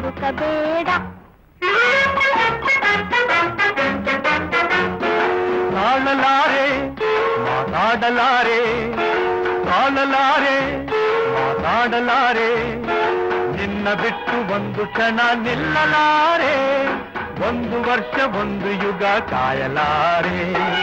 ಹುಡುಕಬೇಡ ತಾಳಲಾರೆ ಮಾತಾಡಲಾರೆ ತಾಳಲಾರೆ ಮಾತಾಡಲಾರೆ ನಿನ್ನ ಬಿಟ್ಟು ಒಂದು ಕ್ಷಣ ನಿಲ್ಲಲಾರೆ ಒಂದು ವರ್ಷ ಒಂದು ಯುಗ ಕಾಯಲಾರೆ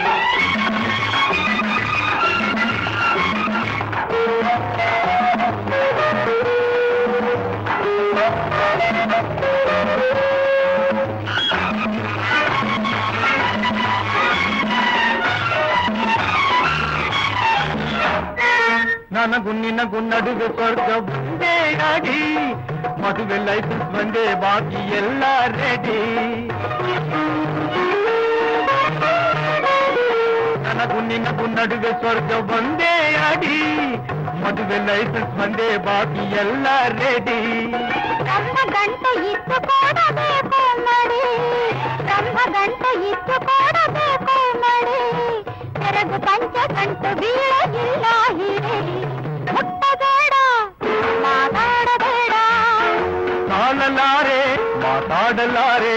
ನನಗೂ ನಿನಗೂ ನಡುವೆ ಸ್ವರ್ಗ ಒಂದೇ ಅಡಿ ಮದುವೆ ಲೈಸೆನ್ಸ್ ಬಂದೆ ಬಾಕಿ ಎಲ್ಲ ರೆಡಿ ನನಗೂ ನಿನಗೂ ನಡುವೆ ಸ್ವರ್ಗ ಒಂದೇ ಅಡಿ ಮದುವೆ ಲೈಸೆನ್ಸ್ ಬಂದೆ ಬಾಕಿ ಎಲ್ಲ ರೆಡಿ ಬ್ರಹ್ಮ ಗಂಟೆ ಇತ್ತು ಕೊಡಬೇಕು ಮಡಿ ಬ್ರಹ್ಮ ಗಂಟೆ ಇತ್ತು ಕೊಡಬೇಕು ಮಡಿ ತೆರಗು ಪಂಚ ಗಂಟು ಬೀಳಗಿಲ್ಲ ಹಿಡಿ ಮುಟ್ಟಬೇಡ ಮಾತಾಡಬೇಡ ತಾಳಲಾರೆ ಮಾತಾಡಲಾರೆ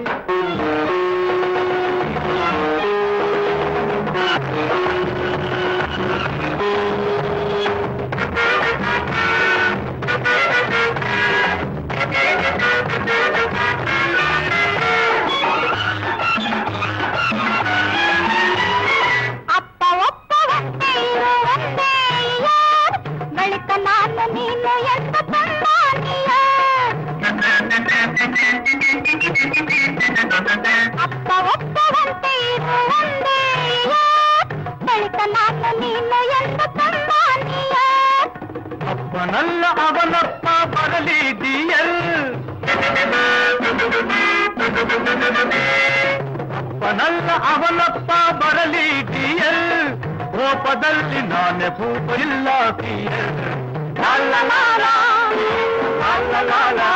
ಅಪ್ಪ ಒಪ್ಪವಂತೆ ಇರು ಒಂದೇ ಯಾರ್ ಬಳಿಕ ನಾನು ನೀನು ಎಂತ ತಂದಾನಿಯ ಅಪ್ಪ ಒಪ್ಪವಂತೆ ಇರು ಒಂದೇ ಯಾರ್ ಬಳಿಕ ನಾನು ನೀನು ಎಂತ ತಂದಾನಿಯ ಅಪ್ಪನಲ್ಲ ಅವನಪ್ಪ ಬರಲಿ ಡಿಯಲ್ ಅಪ್ಪನಲ್ಲ ಅವನಪ್ಪ ಬರಲಿ ಡಿಯಲ್ ಕೋಪದಲ್ಲಿ ನಾನೇ ಭೂಪ ಇಲ್ಲ ಪಿಯಲ್ ಲಾಲ ಲಾಲ, ಲಾಲ ಲಾಲ.